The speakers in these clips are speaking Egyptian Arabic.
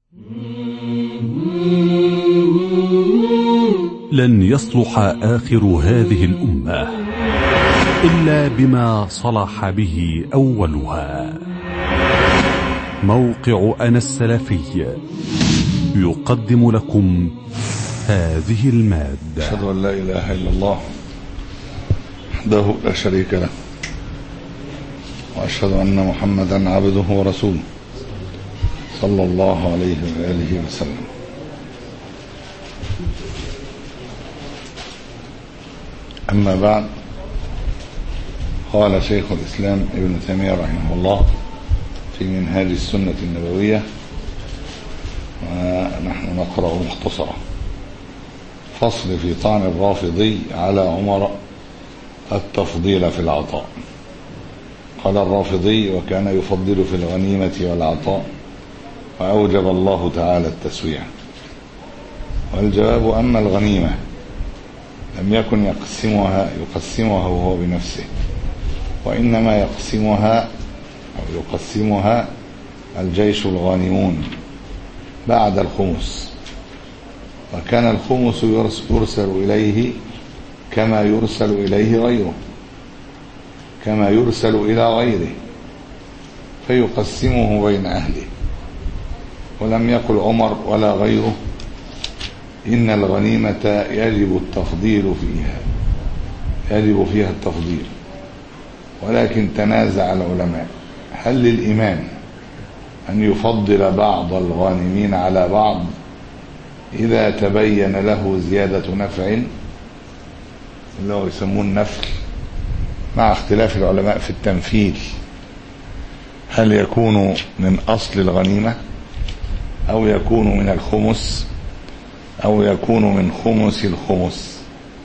لن يصلح آخر هذه الأمة إلا بما صلح به أولها موقع أنا السلفي يقدم لكم هذه المادة أشهد أن لا إله إلا الله وحده لا شريك له وأشهد أن محمدا عبده ورسوله صلى الله عليه وآله وسلم أما بعد قال شيخ الإسلام ابن تيمية رحمه الله في منهاج السنة النبوية ونحن نقرأ مختصرا فصل في طعن الرافضي على عمر التفضيل في العطاء قال الرافضي وكان يفضل في الغنيمة والعطاء وأوجب الله تعالى التسويع والجواب أما الغنيمة لم يكن يقسمها يقسمها هو بنفسه وإنما يقسمها أو يقسمها الجيش الغانمون بعد الخمس وكان الخمس يرسل إليه كما يرسل إليه غيره كما يرسل إلى غيره فيقسمه بين أهله ولم يقل عمر ولا غيره إن الغنيمة يجب التفضيل فيها يجب فيها التفضيل ولكن تنازع العلماء هل للإمام أن يفضل بعض الغانمين على بعض إذا تبين له زيادة نفع اللي هو يسموه النفل مع اختلاف العلماء في التنفيذ هل يكون من أصل الغنيمة أو يكون من الخمس أو يكون من خمس الخمس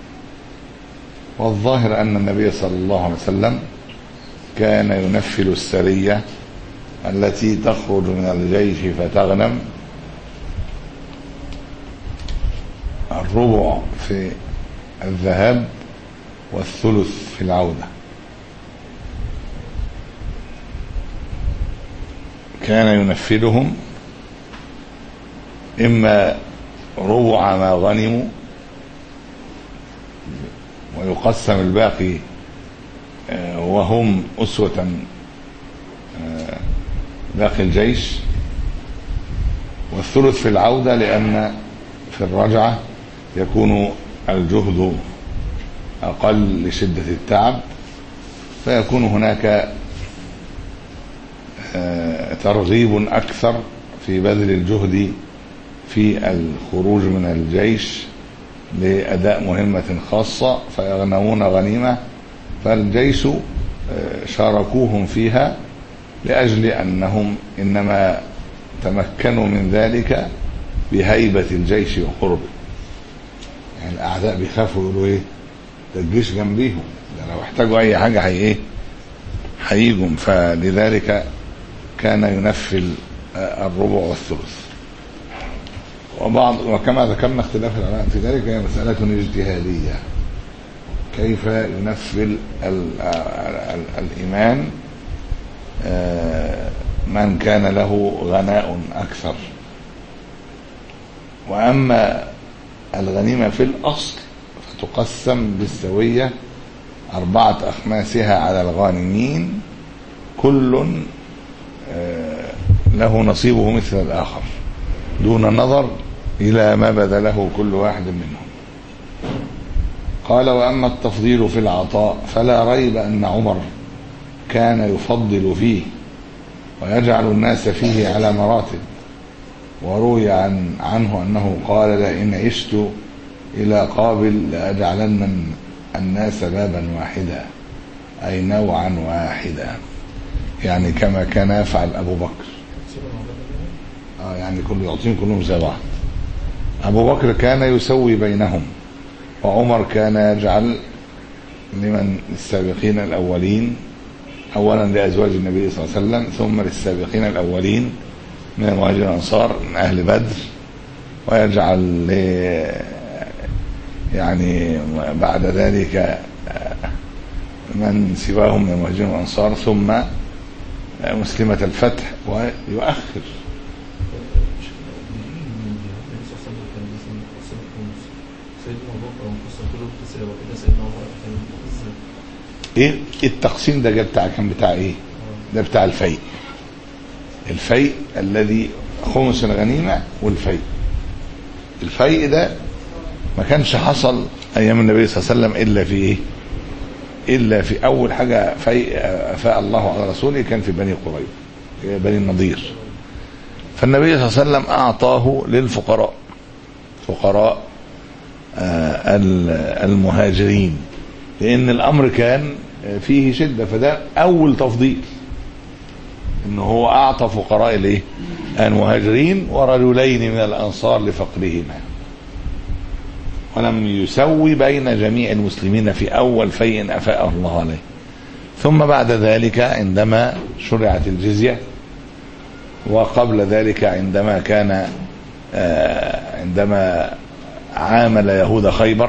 والظاهر أن النبي صلى الله عليه وسلم كان ينفل السرية التي تخرج من الجيش فتغنم الربع في الذهاب والثلث في العودة كان ينفذهم إما ربع ما غنموا ويقسم الباقي وهم أسوة باقي الجيش والثلث في العودة لأن في الرجعة يكون الجهد أقل لشدة التعب فيكون هناك ترغيب أكثر في بذل الجهد في الخروج من الجيش لأداء مهمة خاصة فيغنمون غنيمة فالجيش شاركوهم فيها لأجل أنهم إنما تمكنوا من ذلك بهيبة الجيش وقربه يعني الأعداء بيخافوا يقولوا إيه ده الجيش جنبيهم ده لو احتاجوا أي حاجة هي إيه هيجوا فلذلك كان ينفل الربع والثلث وبعض وكما ذكرنا اختلاف العلماء في ذلك هي مسألة اجتهادية كيف ينفل ال ال الإيمان من كان له غناء أكثر وأما الغنيمة في الأصل فتقسم بالسوية أربعة أخماسها على الغانمين كل له نصيبه مثل الآخر دون نظر إلى ما بذله كل واحد منهم قال وأما التفضيل في العطاء فلا ريب أن عمر كان يفضل فيه ويجعل الناس فيه على مراتب وروي عن عنه أنه قال لئن عشت إلى قابل لأجعلن الناس بابا واحدا أي نوعا واحدا يعني كما كان يفعل أبو بكر آه يعني كل يعطيهم كلهم زي بعض أبو بكر كان يسوي بينهم وعمر كان يجعل لمن السابقين الأولين أولا لأزواج النبي صلى الله عليه وسلم ثم للسابقين الأولين من المهاجرين الأنصار من أهل بدر ويجعل ل يعني بعد ذلك من سواهم من المهاجرين والأنصار ثم مسلمة الفتح ويؤخر وانقسم كله بالتساوي كده سيدنا عمر كان ازاي؟ ايه التقسيم ده جاب بتاع كان بتاع ايه ده بتاع الفيء الفيء الذي خمس الغنيمة والفيء الفيء ده ما كانش حصل ايام النبي صلى الله عليه وسلم الا في ايه الا في اول حاجة فيء افاء الله على رسوله كان في بني قريظة بني النضير فالنبي صلى الله عليه وسلم اعطاه للفقراء فقراء آه، ال- المهاجرين لان الامر كان فيه شده فده اول تفضيل ان هو اعطى فقراء الايه المهاجرين ورجلين من الانصار لفقرهما ولم يسوي بين جميع المسلمين في اول فيء افاءه الله عليه ثم بعد ذلك عندما شرعت الجزيه وقبل ذلك عندما كان آه، عندما عامل يهود خيبر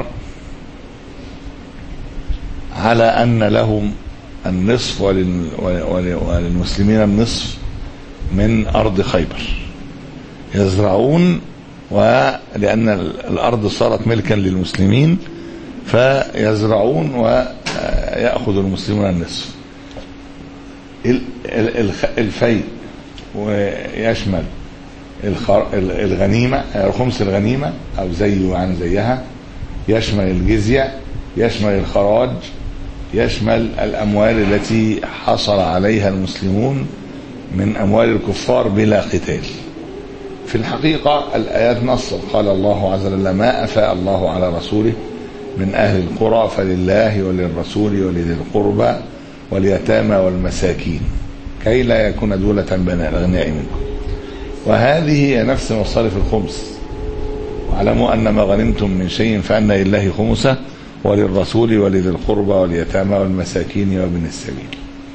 على أن لهم النصف ولل- ول- وللمسلمين النصف من أرض خيبر يزرعون ولأن الأرض صارت ملكا للمسلمين فيزرعون ويأخذ المسلمون النصف ال- ال- الخ- الفيء ويشمل الخر- ال- الغنيمة خمس الغنيمة أو زيه عن زيها يشمل الجزية يشمل الخراج يشمل الأموال التي حصل عليها المسلمون من أموال الكفار بلا قتال في الحقيقة الآيات نصت قال الله عز وجل ما أفاء الله على رسوله من أهل القرى فلله وللرسول ولذي القربى واليتامى والمساكين كي لا يكون دولة بين الأغنياء منكم وهذه هي نفس مصارف الخمس واعلموا أن ما غنمتم من شيء فأن لله خمسه وللرسول ولذي القربى واليتامى والمساكين وابن السبيل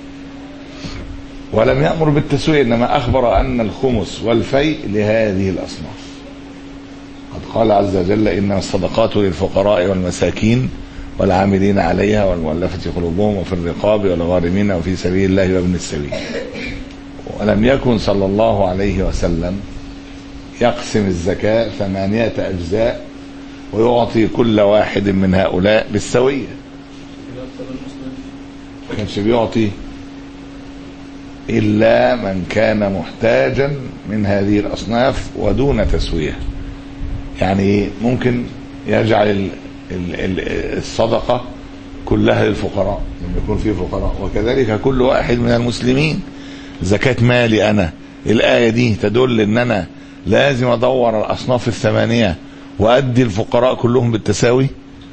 ولم يأمر بالتسوية إنما أخبر أن الخمس والفيء لهذه الأصناف قد قال عز وجل إنما الصدقات للفقراء والمساكين والعاملين عليها والمؤلفة قلوبهم وفي الرقاب والغارمين وفي سبيل الله وابن السبيل ولم يكن صلى الله عليه وسلم يقسم الزكاة ثمانية أجزاء ويعطي كل واحد من هؤلاء بالسوية كده أكثر المسلم ما كانش بيعطي إلا من كان محتاجا من هذه الأصناف ودون تسوية يعني ممكن يجعل ال- ال- ال- الصدقة كلها للفقراء لما يكون في فقراء وكذلك كل واحد من المسلمين زكاة مالي أنا الآية دي تدل إن أنا لازم أدور الأصناف الثمانية وأدي الفقراء كلهم بالتساوي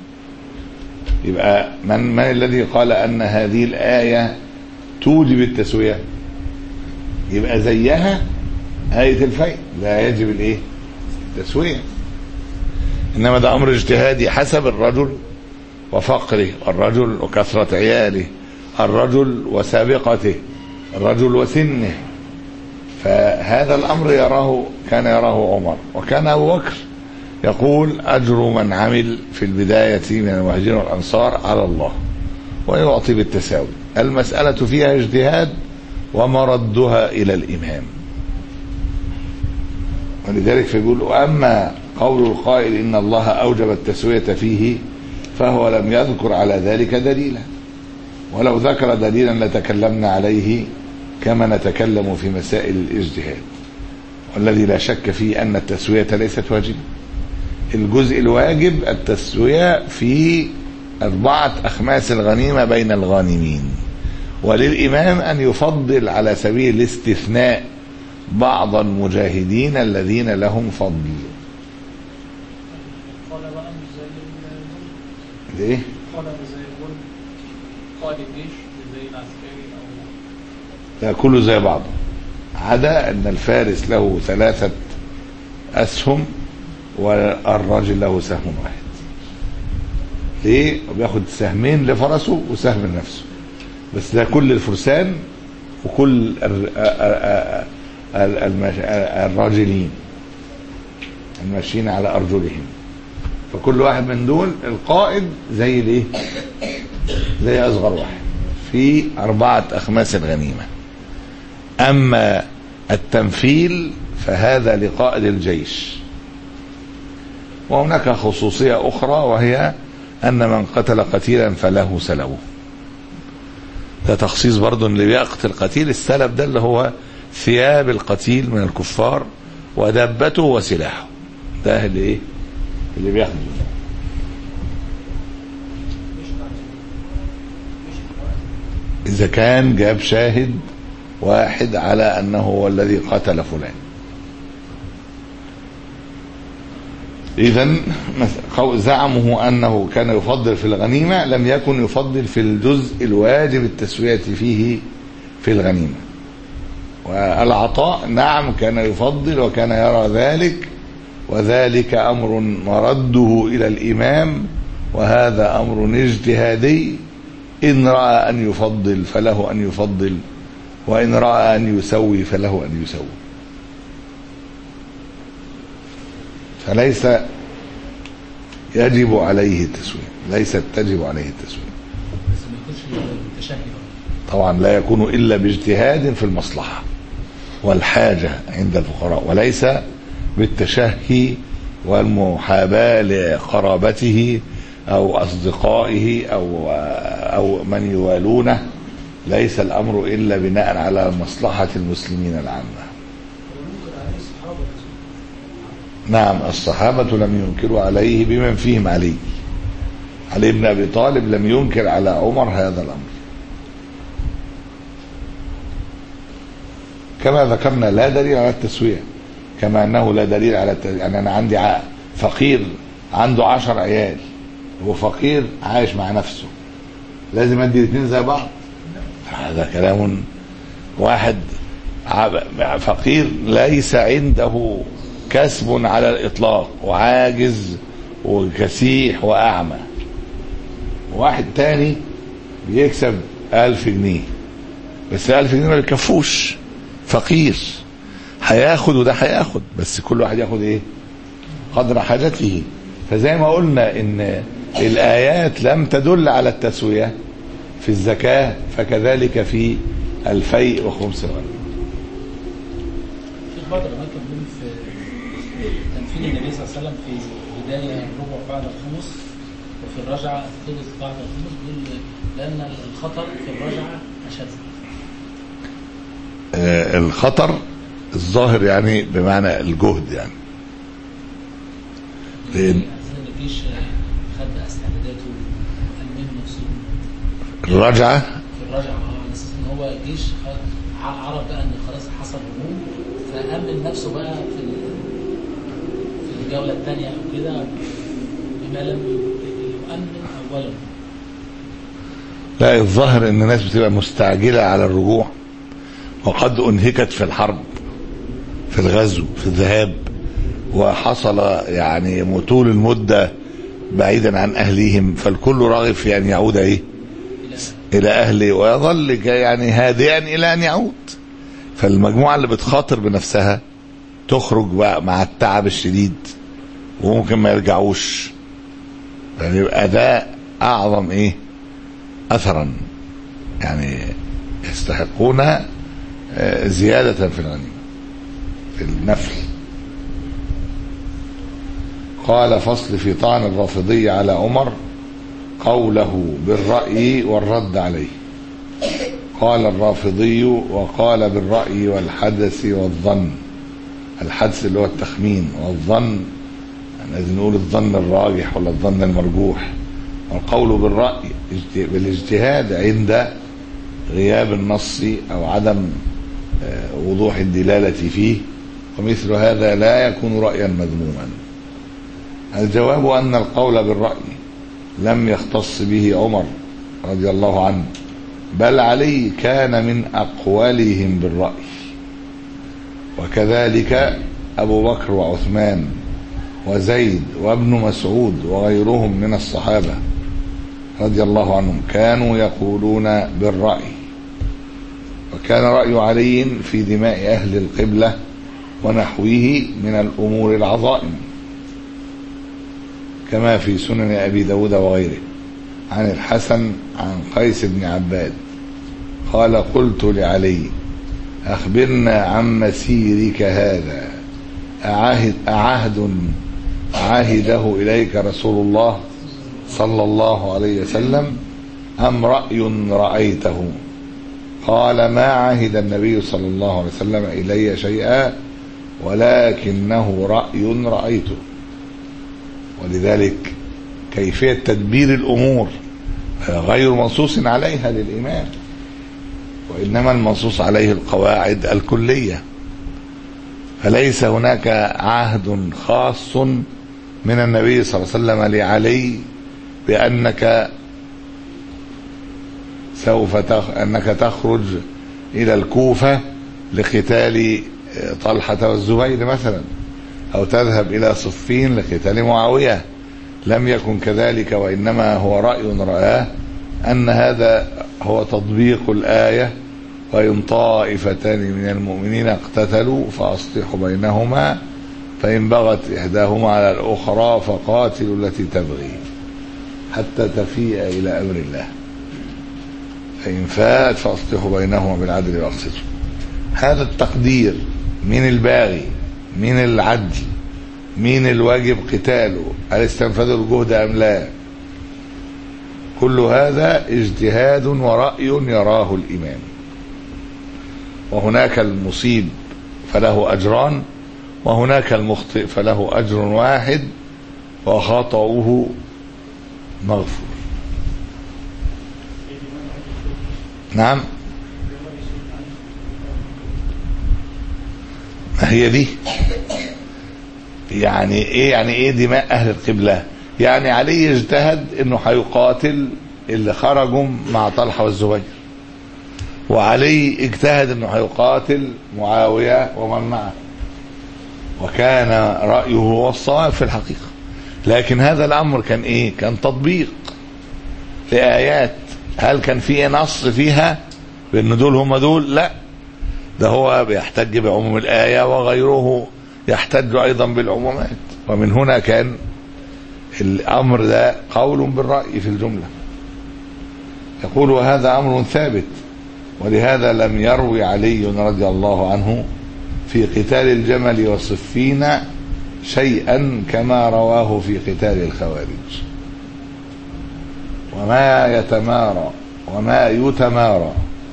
يبقى من من الذي قال ان هذه الايه توجب التسويه يبقى زيها ايه الفيء لا يجب الايه التسويه انما ده امر اجتهادي حسب الرجل وفقره الرجل وكثره عياله الرجل وسابقته الرجل وسنه فهذا الامر يراه كان يراه عمر وكان ابو بكر يقول أجر من عمل في البداية من المهاجرين والأنصار على الله ويعطي بالتساوي المسألة فيها اجتهاد ومردها إلى الإمام ولذلك فيقول وأما قول القائل إن الله أوجب التسوية فيه فهو لم يذكر على ذلك دليلا ولو ذكر دليلا لتكلمنا عليه كما نتكلم في مسائل الاجتهاد والذي لا شك فيه أن التسوية ليست واجبة الجزء الواجب التسوية في أربعة أخماس الغنيمة بين الغانمين وللإمام أن يفضل على سبيل الاستثناء بعض المجاهدين الذين لهم فضل قال بقى مش زي ال- ليه؟ قال زي الجن قائد الجيش مش زي العسكري او ده كله زي بعضه عدا أن الفارس له ثلاثة أسهم والراجل له سهم واحد ليه؟ بياخد سهمين لفرسه وسهم لنفسه بس ده كل الفرسان وكل الر- آ- آ- آ- ال- المش- الراجلين الماشيين على أرجلهم فكل واحد من دول القائد زي الايه؟ زي أصغر واحد في أربعة أخماس الغنيمة أما التنفيل فهذا لقائد الجيش وهناك خصوصية أخرى وهي أن من قتل قتيلا فله سلبه ده تخصيص برضه اللي بيقتل قتيل السلب ده اللي هو ثياب القتيل من الكفار ودابته وسلاحه ده اللي ايه اللي بياخده إذا كان جاب شاهد واحد على أنه هو الذي قتل فلان إذا زعمه أنه كان يفضل في الغنيمة لم يكن يفضل في الجزء الواجب التسوية فيه في الغنيمة والعطاء نعم كان يفضل وكان يرى ذلك وذلك أمر مرده إلى الإمام وهذا أمر اجتهادي إن رأى أن يفضل فله أن يفضل وإن رأى أن يسوي فله أن يسوي فليس يجب عليه التسوية ليست تجب عليه التسوية بس ما يكونش متشهي برضه. طبعا لا يكون إلا باجتهاد في المصلحة والحاجة عند الفقراء وليس بالتشهي والمحاباة لقرابته أو أصدقائه أو أو من يوالونه ليس الأمر إلا بناء على مصلحة المسلمين العامة نعم الصحابة لم ينكروا عليه بمن فيهم علي علي بن أبي طالب لم ينكر على عمر هذا الأمر كما ذكرنا لا دليل على التسوية كما أنه لا دليل على الت... يعني أنا عندي ع- فقير عنده عشر عيال هو فقير عايش مع نفسه لازم ادي الاثنين زي بعض هذا كلام واحد عب- فقير ليس عنده كسب على الإطلاق وعاجز وكسيح وأعمى واحد تاني بيكسب ألف جنيه بس ألف جنيه ما بيكفوش فقير هياخد وده هياخد بس كل واحد ياخد ايه قدر حاجته فزي ما قلنا ان الآيات لم تدل على التسوية في الزكاة فكذلك في الفيء وخمس الغنم في بعض الاماكن بيقول في تنفيذ النبي صلى الله عليه وسلم في بدايه الربع بعد الخمس وفي الرجعه الثلث بعد الخمس بيقول لان الخطر في الرجعه اشد آه، الخطر الظاهر يعني بمعنى الجهد يعني لأن عايزين الجيش خد استعداداته وامن نفسه الرجعة في الرجعه اه على اساس ان هو الجيش خد- ع- عرف بقى ان خلاص حصل هموم فامن نفسه بقى في ال- في الجوله الثانيه او كده بما لم يؤمن اولا لا الظاهر ان الناس بتبقى مستعجلة على الرجوع وقد انهكت في الحرب في الغزو في الذهاب وحصل يعني مطول المدة بعيدا عن اهليهم فالكل راغب في ان يعود ايه الى اهله ويظل ك- يعني هادئا الى ان يعود فالمجموعة اللي بتخاطر بنفسها تخرج بقى مع التعب الشديد وممكن ما يرجعوش يعني يبقى ده اعظم ايه اثرا يعني يستحقون آه، زيادة في الغنيمة في النفل قال فصل في طعن الرافضي على عمر قوله بالرأي والرد عليه قال الرافضي وقال بالرأي والحدث والظن الحدث اللي هو التخمين والظن يعني لازم نقول الظن الراجح ولا الظن المرجوح والقول بالرأي اجت- بالاجتهاد عند غياب النص أو عدم آه، وضوح الدلالة فيه ومثل هذا لا يكون رأيا مذموما الجواب أن القول بالرأي لم يختص به عمر رضي الله عنه بل علي كان من أقوالهم بالرأي وكذلك أبو بكر وعثمان وزيد وابن مسعود وغيرهم من الصحابة رضي الله عنهم كانوا يقولون بالرأي وكان رأي علي في دماء أهل القبلة ونحوه من الأمور العظائم كما في سنن أبي داود وغيره عن الحسن عن قيس بن عباد قال قلت لعلي أخبرنا عن مسيرك هذا أعهد, أعهد عهده إليك رسول الله صلى الله عليه وسلم أم رأي رأيته قال ما عهد النبي صلى الله عليه وسلم إلي شيئا ولكنه رأي رأيته ولذلك كيفية تدبير الأمور غير منصوص عليها للإمام وإنما المنصوص عليه القواعد الكلية فليس هناك عهد خاص من النبي صلى الله عليه وسلم لعلي بأنك سوف تخ... أنك تخرج إلى الكوفة لقتال طلحة والزبير مثلا أو تذهب إلى صفين لقتال معاوية لم يكن كذلك وإنما هو رأي رآه أن هذا هو تطبيق الآية وإن طائفتان من المؤمنين اقتتلوا فأصلحوا بينهما فإن بغت إحداهما على الأخرى فقاتلوا التي تبغي حتى تفيء إلى أمر الله فإن فات فأصلحوا بينهما بالعدل وأقسطوا هذا التقدير من الباغي من العدل مين الواجب قتاله هل استنفذوا الجهد أم لا كل هذا اجتهاد ورأي يراه الإمام وهناك المصيب فله أجران وهناك المخطئ فله أجر واحد وخطأه مغفور نعم ما هي دي يعني ايه يعني ايه دماء اهل القبلة يعني علي اجتهد انه هيقاتل اللي خرجوا مع طلحة والزبير وعلي اجتهد انه هيقاتل معاوية ومن معه وكان رأيه هو الصواب في الحقيقة لكن هذا الامر كان ايه كان تطبيق لآيات هل كان في نص فيها بان دول هم دول لا ده هو بيحتج بعموم الآية وغيره يحتج أيضا بالعمومات ومن هنا كان الأمر ده قول بالرأي في الجملة يقول وهذا أمر ثابت ولهذا لم يروي علي رضي الله عنه في قتال الجمل والصفين شيئا كما رواه في قتال الخوارج وما يتمارى وما يتمارى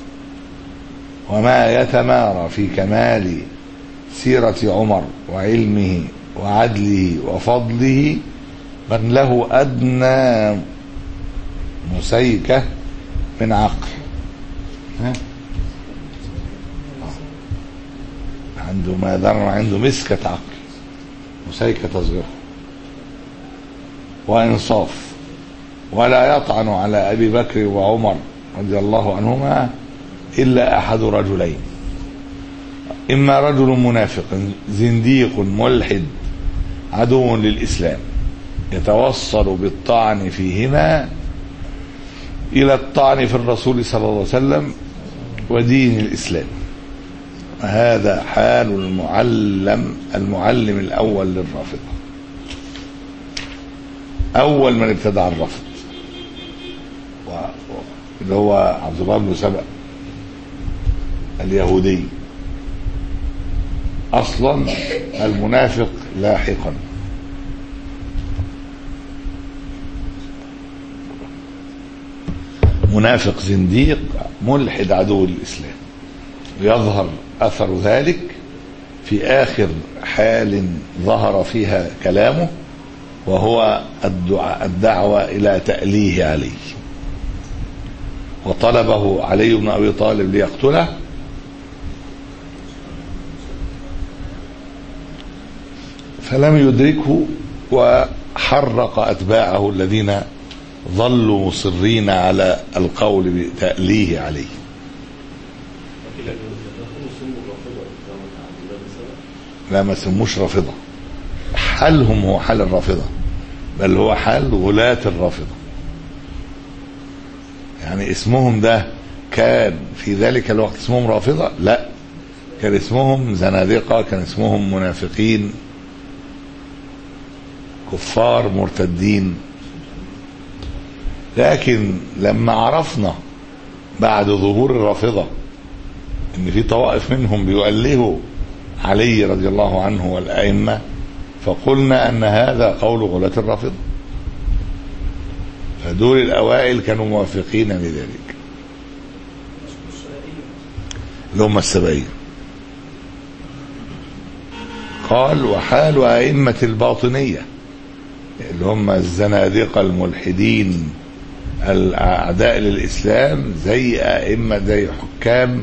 وما يتمارى في كمال سيرة عمر وعلمه وعدله وفضله من له أدنى مسيكة من عقل ها؟ عنده ما ذر عنده مسكة عقل مسيكة تصغيره وإنصاف ولا يطعن على أبي بكر وعمر رضي الله عنهما إلا أحد رجلين إما رجل منافق زنديق ملحد عدو للإسلام يتوصل بالطعن فيهما إلى الطعن في الرسول صلى الله عليه وسلم ودين الإسلام هذا حال المعلم المعلم الأول للرافضة أول من ابتدع الرفض اللي هو عبد الله بن سبأ اليهودي اصلا المنافق لاحقا منافق زنديق ملحد عدو الاسلام ويظهر اثر ذلك في اخر حال ظهر فيها كلامه وهو الدعاء الدعوه الى تاليه عليه وطلبه علي بن ابي طالب ليقتله فلم يدركه وحرق اتباعه الذين ظلوا مصرين على القول بتأليه عليه لا ما سموش رافضة حالهم هو حال الرافضة بل هو حال غلاة الرافضة يعني اسمهم ده كان في ذلك الوقت اسمهم رافضة لا كان اسمهم زنادقة كان اسمهم منافقين كفار مرتدين لكن لما عرفنا بعد ظهور الرافضة ان في طوائف منهم بيؤلهوا علي رضي الله عنه والأئمة فقلنا أن هذا قول غلاة الرافضة فدول الأوائل كانوا موافقين لذلك اللي هم السبعين قال وحال أئمة الباطنية اللي هم الزنادقة الملحدين الأعداء للإسلام زي أئمة زي حكام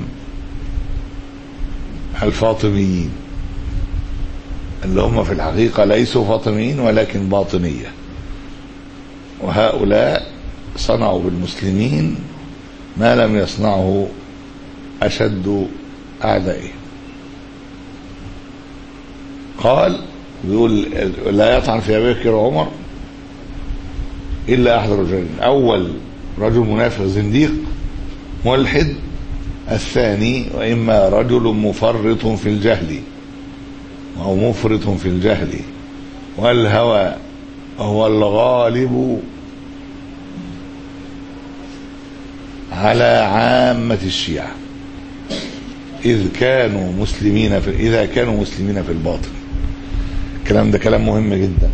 الفاطميين اللي هم في الحقيقة ليسوا فاطميين ولكن باطنية وهؤلاء صنعوا بالمسلمين ما لم يصنعه أشد أعدائهم قال بيقول لا يطعن في أبي بكر وعمر إلا أحد الرجلين أول رجل منافق زنديق ملحد الثاني وإما رجل مفرط في الجهل أو مفرط في الجهل والهوى هو الغالب على عامة الشيعة إذ كانوا مسلمين في إذا كانوا مسلمين في الباطن الكلام ده كلام مهم جدا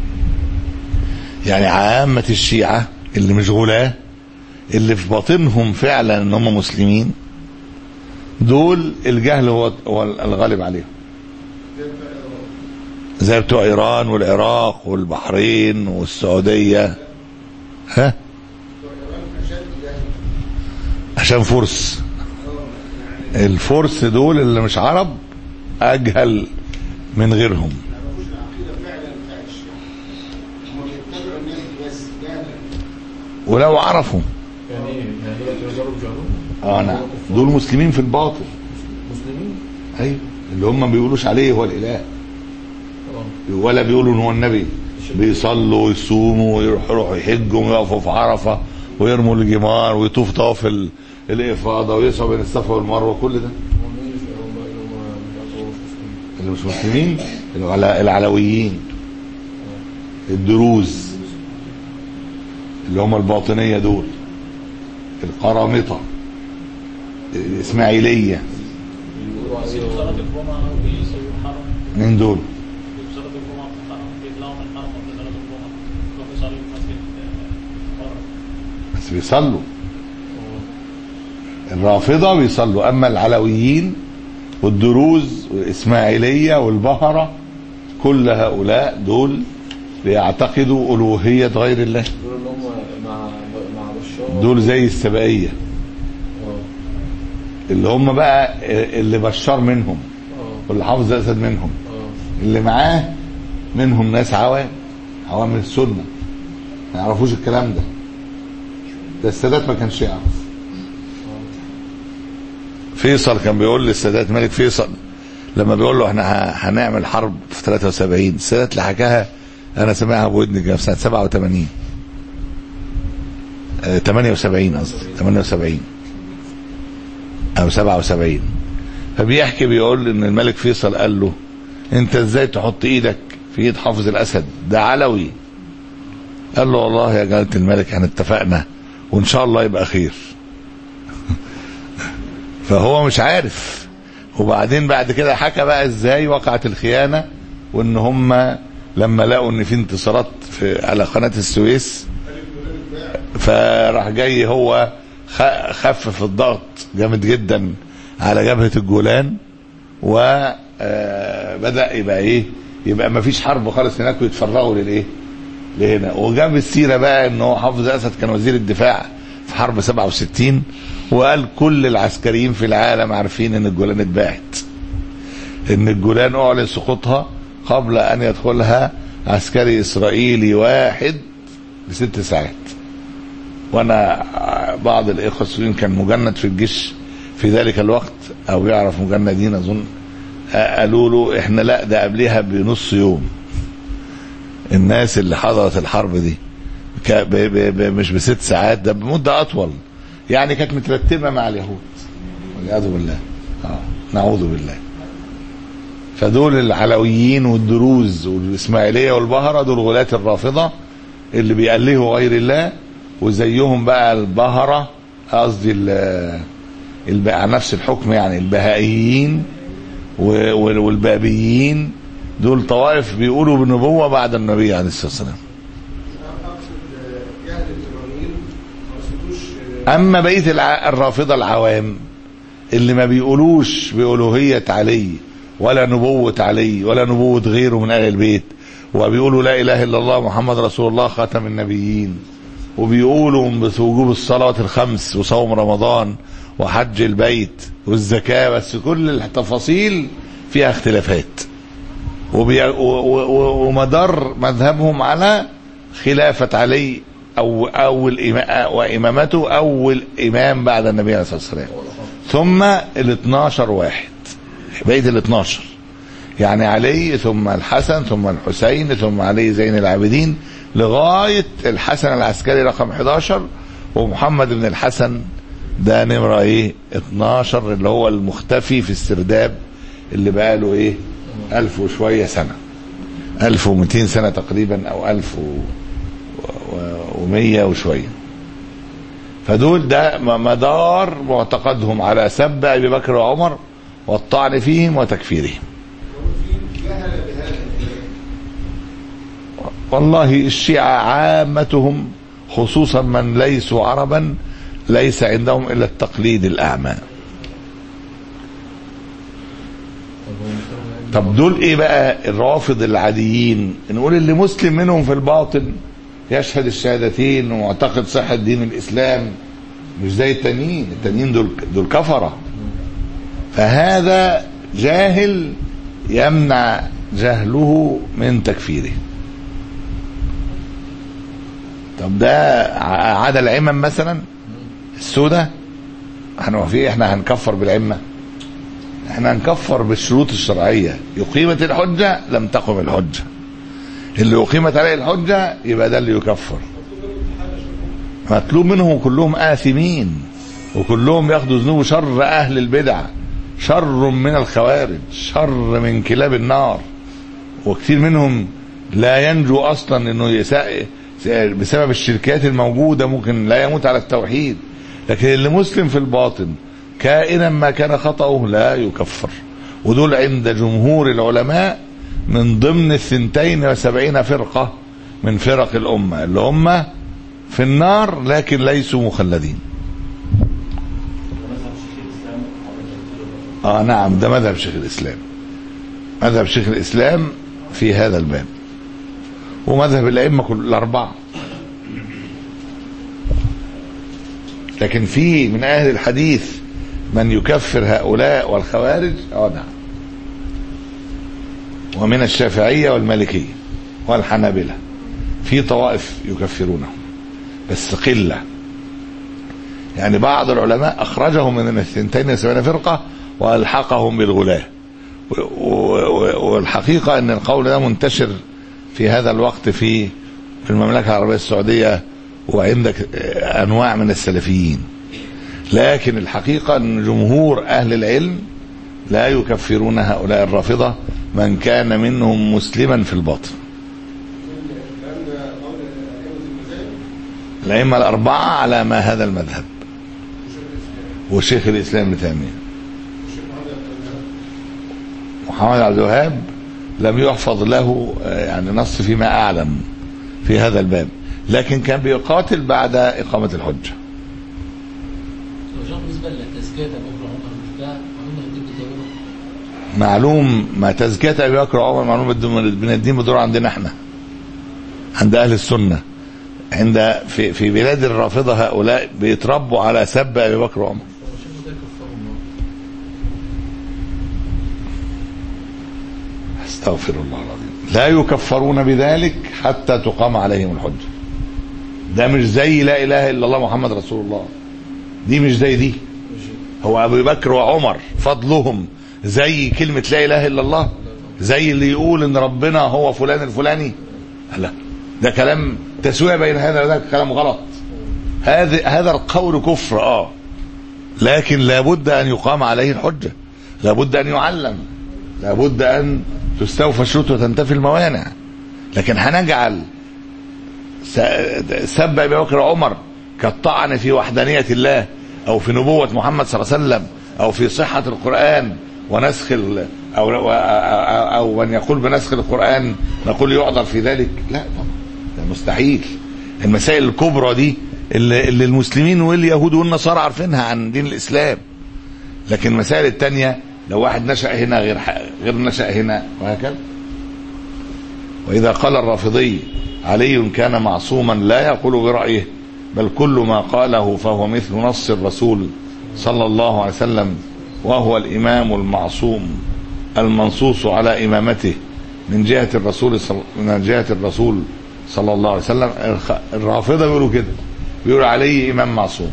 يعني عامة الشيعة اللي مش غلاة اللي في باطنهم فعلا ان هم مسلمين دول الجهل هو هو الغالب عليهم زي بتوع ايران والعراق والبحرين والسعوديه ها عشان فرس الفرس دول اللي مش عرب اجهل من غيرهم ولو عرفوا يعني ايه؟ يعني هي تجارب جهنم؟ اه نعم دول مسلمين في الباطل مسلمين؟ ايوه اللي هم ما بيقولوش عليه هو الاله اه ولا بيقولوا ان هو النبي بيصلوا ويصوموا ويروحوا يروحوا يحجوا ويقفوا في عرفه ويرموا الجمار ويطوف طواف ال- الافاضه ويسعوا بين الصفا والمروه كل ده هم مين اللي هم اللي هم اللي يعتبروا مش مسلمين؟ اللي مش مسلمين العلا- العلويين الدروز اللي هم الباطنيه دول القرامطه الاسماعيليه بيقولوا بيسيبوا عليه صلاة الجمعة وبيسووا الحرم من دول بيسيبوا صلاة الجمعة في الحرم بيطلعوا من الحرم قبل صلاة الجمعة يروحوا يصلوا في مسجد آه، بره بس بيصلوا الرافضه بيصلوا اما العلويين والدروز والاسماعيليه والبهره كل هؤلاء دول بيعتقدوا الوهيه غير الله دول اللي هم مع مع بشار دول زي السبائيه اه اللي هم بقى اللي بشار منهم اه واللي حافظ الاسد منهم اه اللي معاه منهم ناس عوام عوام السنه ما يعرفوش الكلام ده ده السادات ما كانش يعرف فيصل كان بيقول للسادات ملك فيصل لما بيقول له احنا ه- هنعمل حرب في 73 السادات اللي حكاها انا سامعها بودني كده في سنه 87 آه، 78 قصدي 78 او 77 فبيحكي بيقول ان الملك فيصل قال له انت ازاي تحط ايدك في ايد حافظ الاسد ده علوي قال له والله يا جلاله الملك احنا اتفقنا وان شاء الله يبقى خير فهو مش عارف وبعدين بعد كده حكى بقى ازاي وقعت الخيانه وان هم لما لقوا ان في انتصارات في على قناه السويس فراح جاي هو خ- خفف الضغط جامد جدا على جبهه الجولان وبدا يبقى ايه يبقى ما فيش حرب خالص هناك ويتفرغوا للايه لهنا وجاب السيره بقى ان هو حافظ اسد كان وزير الدفاع في حرب 67 وقال كل العسكريين في العالم عارفين ان الجولان اتباعت ان الجولان اعلن سقوطها قبل ان يدخلها عسكري اسرائيلي واحد بست ساعات وانا بعض الاخوه السوريين كان مجند في الجيش في ذلك الوقت او يعرف مجندين اظن قالوا له احنا لا ده قبلها بنص يوم الناس اللي حضرت الحرب دي ك- ب ب ب مش بست ساعات ده بمده اطول يعني كانت مترتبه مع اليهود والعياذ بالله آه. نعوذ بالله فدول العلويين والدروز والاسماعيليه والبهره دول غلاة الرافضه اللي بيألهوا غير الله وزيهم بقى البهره قصدي ال- الب- على نفس الحكم يعني البهائيين و- وال- والبابيين دول طوائف بيقولوا بالنبوة بعد النبي عليه الصلاة والسلام اقصد جهل الايرانيين ما قصدوش آه، اما بقيه الع- الرافضه العوام اللي ما بيقولوش بألوهية علي ولا نبوة علي ولا نبوة غيره من أهل البيت وبيقولوا لا إله إلا الله محمد رسول الله خاتم النبيين وبيقولوا بوجوب الصلاة الخمس وصوم رمضان وحج البيت والزكاة بس كل التفاصيل فيها اختلافات وبي... و... و... و... ومدار مذهبهم على خلافة علي أو أول إما... وإمامته أول إمام بعد النبي عليه الصلاة والسلام ثم ال 12 واحد بقية ال 12 يعني علي ثم الحسن ثم الحسين ثم علي زين العابدين لغاية الحسن العسكري رقم 11 ومحمد بن الحسن ده نمرة ايه 12 اللي هو المختفي في السرداب اللي بقاله ايه ألف وشوية سنة ألف ومتين سنة تقريبا أو ألف و... و... ومية وشوية فدول ده م- مدار معتقدهم على سب أبي بكر وعمر والطعن فيهم وتكفيرهم والله الشيعة عامتهم خصوصا من ليسوا عربا ليس عندهم إلا التقليد الأعمى طب دول ايه بقى الرافض العاديين نقول اللي مسلم منهم في الباطن يشهد الشهادتين ومعتقد صحة دين الإسلام مش زي التانيين التانيين دول دول كفرة فهذا جاهل يمنع جهله من تكفيره طب ده ع- عدا العمم مثلا السودة هنوفيه احنا هنكفر بالعمة احنا هنكفر بالشروط الشرعية يقيمت الحجة لم تقم الحجة اللي أقيمت عليه الحجة يبقى ده اللي يكفر مطلوب منهم كلهم آثمين وكلهم ياخدوا ذنوب شر أهل البدع شر من الخوارج شر من كلاب النار وكثير منهم لا ينجو أصلا أنه يساء بسبب الشركات الموجودة ممكن لا يموت على التوحيد لكن اللي مسلم في الباطن كائنا ما كان خطأه لا يكفر ودول عند جمهور العلماء من ضمن الثنتين وسبعين فرقة من فرق الأمة اللي هم في النار لكن ليسوا مخلدين اه نعم ده مذهب شيخ الإسلام مذهب شيخ الإسلام في هذا الباب ومذهب الأئمة كل الأربعة لكن في من أهل الحديث من يكفر هؤلاء والخوارج اه نعم ومن الشافعية والمالكية والحنابلة في طوائف يكفرونهم بس قلة يعني بعض العلماء أخرجهم من الثنتين وسبعين فرقة وألحقهم بالغلاة و- و- والحقيقة أن القول ده منتشر في هذا الوقت في في المملكة العربية السعودية وعندك آه، أنواع من السلفيين لكن الحقيقة أن جمهور أهل العلم لا يكفرون هؤلاء الرافضة من كان منهم مسلما في الباطن الأئمة الأربعة على ما هذا المذهب وشيخ الإسلام ابن تيمية محمد عبد الوهاب لم يحفظ له آه، يعني نص فيما أعلم في هذا الباب لكن كان بيقاتل بعد إقامة الحجة لو شاف بالنسبه للتزكيه ابو بكر عمر مش ده عملنا الدين بتاعه معلوم ما تزكية أبي بكر وعمر معلوم الدين- من الدين بدور عندنا احنا عند أهل السنة عند في في بلاد الرافضة هؤلاء بيتربوا على سب أبي بكر وعمر استغفر الله العظيم لا يكفرون بذلك حتى تقام عليهم الحجة ده مش زي لا إله إلا الله محمد رسول الله دي مش زي دي هو أبو بكر وعمر فضلهم زي كلمة لا إله إلا الله زي اللي يقول إن ربنا هو فلان الفلاني لا ده كلام تسوية بين هذا وذاك كلام غلط هذا هذا القول كفر اه لكن لابد أن يقام عليه الحجة لابد أن يعلم لابد أن تستوفى الشروط وتنتفي الموانع لكن هنجعل س- سب ابي بكر وعمر كالطعن في وحدانيه الله او في نبوه محمد صلى الله عليه وسلم او في صحه القران ونسخ ال- أو, أو, أو من يقول بنسخ القرآن نقول يعذر في ذلك لا طبعا ده مستحيل المسائل الكبرى دي اللي, اللي المسلمين واليهود والنصارى عارفينها عن دين الإسلام لكن المسائل التانية لو واحد نشأ هنا غير غير نشأ هنا وهكذا وإذا قال الرافضي علي كان معصوما لا يقول برأيه بل كل ما قاله فهو مثل نص الرسول صلى الله عليه وسلم وهو الإمام المعصوم المنصوص على إمامته من جهة الرسول صل... من جهة الرسول صلى الله عليه وسلم الرافضة بيقولوا كده بيقولوا عليه إمام معصوم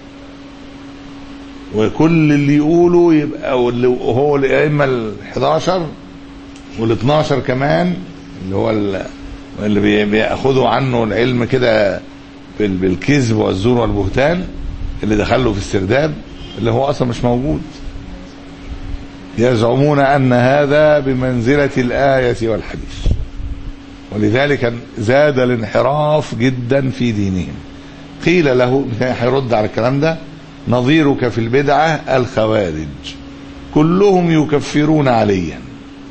وكل اللي يقوله يبقى واللي هو الأئمة ال 11 وال 12 كمان اللي هو اللي بياخدوا عنه العلم كده بالكذب والزور والبهتان اللي دخله في السرداب اللي هو اصلا مش موجود يزعمون ان هذا بمنزله الايه والحديث ولذلك زاد الانحراف جدا في دينهم قيل له هيرد على الكلام ده نظيرك في البدعه الخوارج كلهم يكفرون عليا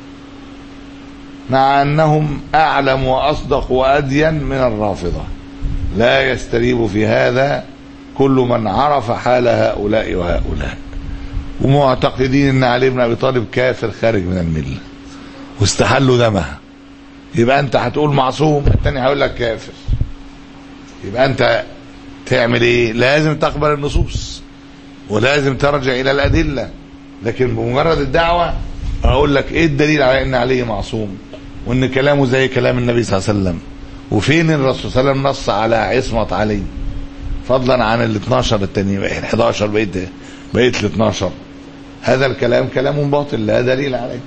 مع انهم اعلم واصدق وادين من الرافضه لا يستريب في هذا كل من عرف حال هؤلاء وهؤلاء ومعتقدين ان علي بن ابي طالب كافر خارج من المله واستحلوا دمها يبقى انت هتقول معصوم الثاني هيقول لك كافر يبقى انت تعمل ايه لازم تقبل النصوص ولازم ترجع الى الادله لكن بمجرد الدعوه اقول لك ايه الدليل على ان علي معصوم وان كلامه زي كلام النبي صلى الله عليه وسلم وفين الرسول صلى الله عليه وسلم نص على عصمه علي فضلا عن ال 12 التانيين ال 11 بقيت بقيت ال 12 هذا الكلام كلام باطل لا دليل عليه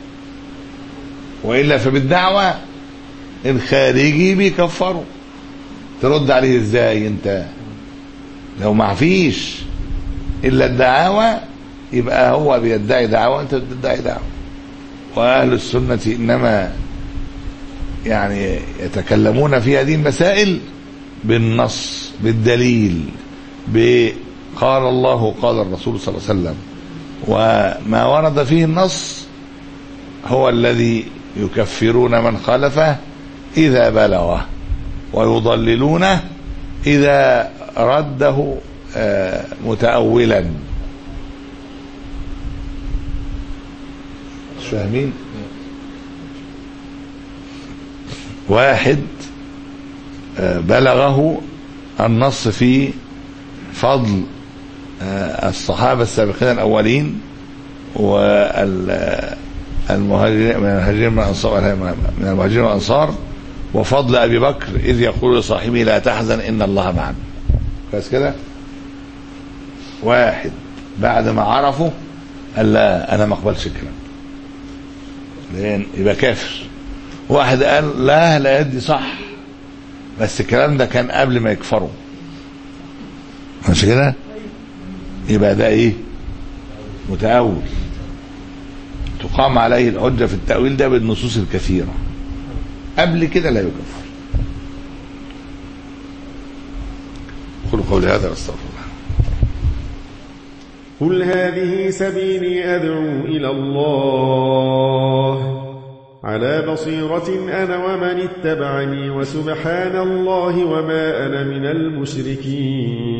والا فبالدعوه الخارجي بيكفره ترد عليه ازاي انت لو ما فيش الا الدعاوى يبقى هو بيدعي دعوه انت بتدعي دعوه واهل السنه انما يعني يتكلمون في هذه المسائل بالنص بالدليل قال الله قال الرسول صلى الله عليه وسلم وما ورد فيه النص هو الذي يكفرون من خالفه إذا بلغه ويضللونه إذا رده متأولا مش فاهمين واحد بلغه النص في فضل الصحابة السابقين الأولين والمهاجرين من المهاجرين من الأنصار من المهاجرين والأنصار وفضل أبي بكر إذ يقول لصاحبه لا تحزن إن الله معنا كويس كده واحد بعد ما عرفوا قال لا أنا ما أقبلش الكلام لأن يبقى كافر واحد قال لا لا يدي صح بس الكلام ده كان قبل ما يكفروا مش كده يبقى ده ايه متأول تقام عليه الحجة في التأويل ده بالنصوص الكثيرة قبل كده لا يكفر قولوا قولي هذا واستغفر الله قل هذه سبيلي أدعو إلى الله على بصيرة أنا ومن اتبعني وسبحان الله وما أنا من المشركين